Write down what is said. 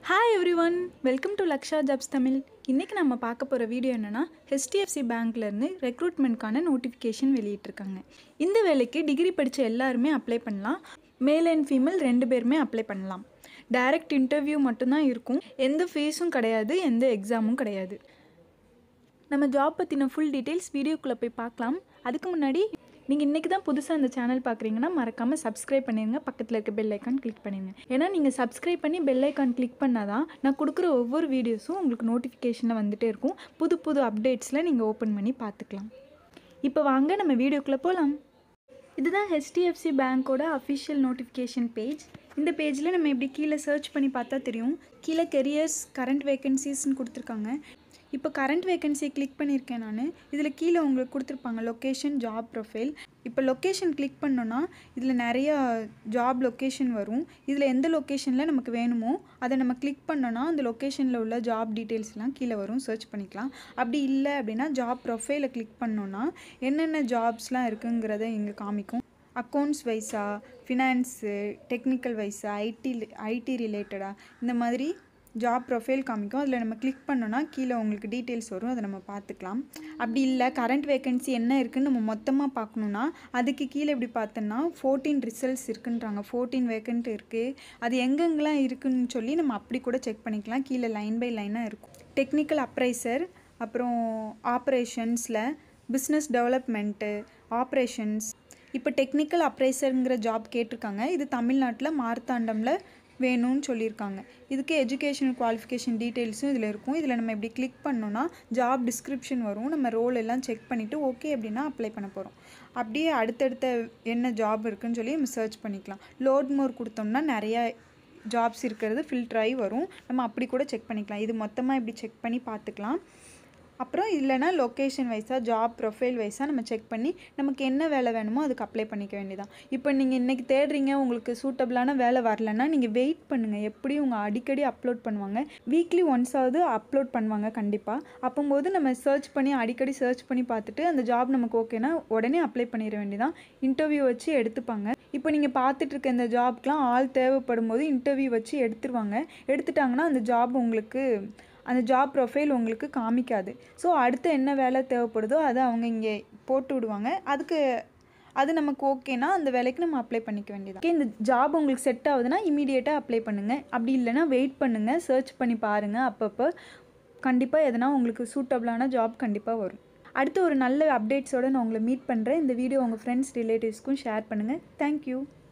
hi everyone welcome to Laksha jobs Tamil இன்றைக்கி நம்ம பார்க்க போகிற வீடியோ என்னென்னா ஹெச்டிஎஃப்சி பேங்க்லேருந்து ரெக்ரூட்மெண்ட்கான நோட்டிஃபிகேஷன் வெளியிட்டிருக்காங்க இந்த வேலைக்கு டிகிரி படித்த எல்லாருமே அப்ளை பண்ணலாம் மேல் அண்ட் ஃபீமேல் ரெண்டு பேருமே அப்ளை பண்ணலாம் டைரக்ட் இன்டர்வியூ மட்டும்தான் இருக்கும் எந்த ஃபீஸும் கிடையாது எந்த எக்ஸாமும் கிடையாது நம்ம ஜாப் பற்றின ஃபுல் டீட்டெயில்ஸ் வீடியோக்குள்ளே போய் பார்க்கலாம் அதுக்கு முன்னாடி நீங்கள் இன்றைக்கி தான் புதுசாக இந்த சேனல் பார்க்குறீங்கன்னா மறக்காமல் சப்ஸ்கிரைப் பண்ணிடுங்க பக்கத்தில் இருக்க பெல் ஐக்கான் கிளிக் பண்ணிடுங்க ஏன்னா நீங்கள் சப்ஸ்கிரைப் பண்ணி பெல் ஐக்கான் கிளிக் பண்ணால் தான் நான் கொடுக்குற ஒவ்வொரு வீடியோஸும் உங்களுக்கு நோட்டிஃபிகேஷனில் வந்துகிட்டே இருக்கும் புது புது அப்டேட்ஸில் நீங்கள் ஓப்பன் பண்ணி பார்த்துக்கலாம் இப்போ வாங்க நம்ம வீடியோக்குள்ளே போகலாம் இதுதான் ஹெச்டிஎஃப்சி பேங்க்கோட அஃபிஷியல் நோட்டிஃபிகேஷன் பேஜ் இந்த பேஜில் நம்ம இப்படி கீழே சர்ச் பண்ணி பார்த்தா தெரியும் கீழே கெரியர்ஸ் கரண்ட் வேகன்சிஸ்னு கொடுத்துருக்காங்க இப்போ கரண்ட் வேகன்சி கிளிக் பண்ணியிருக்கேன் நான் இதில் கீழே உங்களுக்கு கொடுத்துருப்பாங்க லொக்கேஷன் ஜாப் ப்ரொஃபைல் இப்போ லொக்கேஷன் கிளிக் பண்ணோன்னா இதில் நிறைய ஜாப் லொக்கேஷன் வரும் இதில் எந்த லொக்கேஷனில் நமக்கு வேணுமோ அதை நம்ம கிளிக் பண்ணோன்னா அந்த லொக்கேஷனில் உள்ள ஜாப் டீட்டெயில்ஸ்லாம் கீழே வரும் சர்ச் பண்ணிக்கலாம் அப்படி இல்லை அப்படின்னா ஜாப் ப்ரொஃபைலை கிளிக் பண்ணோன்னா என்னென்ன ஜாப்ஸ்லாம் இருக்குங்கிறத இங்கே காமிக்கும் அக்கௌண்ட்ஸ் வைஸா ஃபினான்ஸு டெக்னிக்கல் வைஸா ஐடி ஐடி ரிலேட்டடாக இந்த மாதிரி ஜாப் ப்ரொஃபைல் காமிக்கும் அதில் நம்ம கிளிக் பண்ணோன்னா கீழே உங்களுக்கு டீட்டெயில்ஸ் வரும் அதை நம்ம பார்த்துக்கலாம் அப்படி இல்லை கரண்ட் வேகன்சி என்ன இருக்குன்னு நம்ம மொத்தமாக பார்க்கணுன்னா அதுக்கு கீழே இப்படி பார்த்தோன்னா ஃபோர்டீன் ரிசல்ட்ஸ் இருக்குன்றாங்க ஃபோர்டீன் வேக்கண்ட் இருக்குது அது எங்கெங்கெல்லாம் இருக்குன்னு சொல்லி நம்ம அப்படி கூட செக் பண்ணிக்கலாம் கீழே லைன் பை லைனாக இருக்கும் டெக்னிக்கல் அப்ரைசர் அப்புறம் ஆப்ரேஷன்ஸில் பிஸ்னஸ் டெவலப்மெண்ட்டு ஆப்ரேஷன்ஸ் இப்போ டெக்னிக்கல் அப்ரைசருங்கிற ஜாப் கேட்டிருக்காங்க இது தமிழ்நாட்டில் மார்த்தாண்டமில் வேணும்னு சொல்லியிருக்காங்க இதுக்கு எஜுகேஷன் குவாலிஃபிகேஷன் டீட்டெயில்ஸும் இதில் இருக்கும் இதில் நம்ம இப்படி கிளிக் பண்ணோன்னா ஜாப் டிஸ்கிரிப்ஷன் வரும் நம்ம ரோல் எல்லாம் செக் பண்ணிவிட்டு ஓகே அப்படின்னா அப்ளை பண்ண போகிறோம் அப்படியே அடுத்தடுத்த என்ன ஜாப் இருக்குன்னு சொல்லி நம்ம சர்ச் பண்ணிக்கலாம் லோட் மோர் கொடுத்தோம்னா நிறையா ஜாப்ஸ் இருக்கிறது ஃபில்டர் ஆகி வரும் நம்ம அப்படி கூட செக் பண்ணிக்கலாம் இது மொத்தமாக இப்படி செக் பண்ணி பார்த்துக்கலாம் அப்புறம் இல்லைனா லொக்கேஷன் வைஸாக ஜாப் ப்ரொஃபைல் வைஸாக நம்ம செக் பண்ணி நமக்கு என்ன வேலை வேணுமோ அதுக்கு அப்ளை பண்ணிக்க வேண்டியதான் இப்போ நீங்கள் இன்றைக்கி தேடுறீங்க உங்களுக்கு சூட்டபிளான வேலை வரலன்னா நீங்கள் வெயிட் பண்ணுங்கள் எப்படி உங்கள் அடிக்கடி அப்லோட் பண்ணுவாங்க வீக்லி ஒன்ஸாவது அப்லோட் பண்ணுவாங்க கண்டிப்பாக அப்போம்போது நம்ம சர்ச் பண்ணி அடிக்கடி சர்ச் பண்ணி பார்த்துட்டு அந்த ஜாப் நமக்கு ஓகேனா உடனே அப்ளை பண்ணிட வேண்டியதான் இன்டர்வியூ வச்சு எடுத்துப்பாங்க இப்போ நீங்கள் பார்த்துட்டு இருக்க இந்த ஜாப்க்கெலாம் ஆள் தேவைப்படும் போது இன்டர்வியூ வச்சு எடுத்துருவாங்க எடுத்துட்டாங்கன்னா அந்த ஜாப் உங்களுக்கு அந்த ஜாப் ப்ரொஃபைல் உங்களுக்கு காமிக்காது ஸோ அடுத்து என்ன வேலை தேவைப்படுதோ அதை அவங்க இங்கே போட்டு விடுவாங்க அதுக்கு அது நமக்கு ஓகேனா அந்த வேலைக்கு நம்ம அப்ளை பண்ணிக்க வேண்டியது ஓகே இந்த ஜாப் உங்களுக்கு செட் ஆகுதுன்னா இமீடியட்டாக அப்ளை பண்ணுங்கள் அப்படி இல்லைனா வெயிட் பண்ணுங்கள் சர்ச் பண்ணி பாருங்கள் அப்பப்போ கண்டிப்பாக எதனா உங்களுக்கு சூட்டபிளான ஜாப் கண்டிப்பாக வரும் அடுத்து ஒரு நல்ல அப்டேட்ஸோடு நான் உங்களை மீட் பண்ணுறேன் இந்த வீடியோ உங்கள் ஃப்ரெண்ட்ஸ் ரிலேட்டிவ்ஸ்க்கும் ஷேர் பண்ணுங்கள் தேங்க்யூ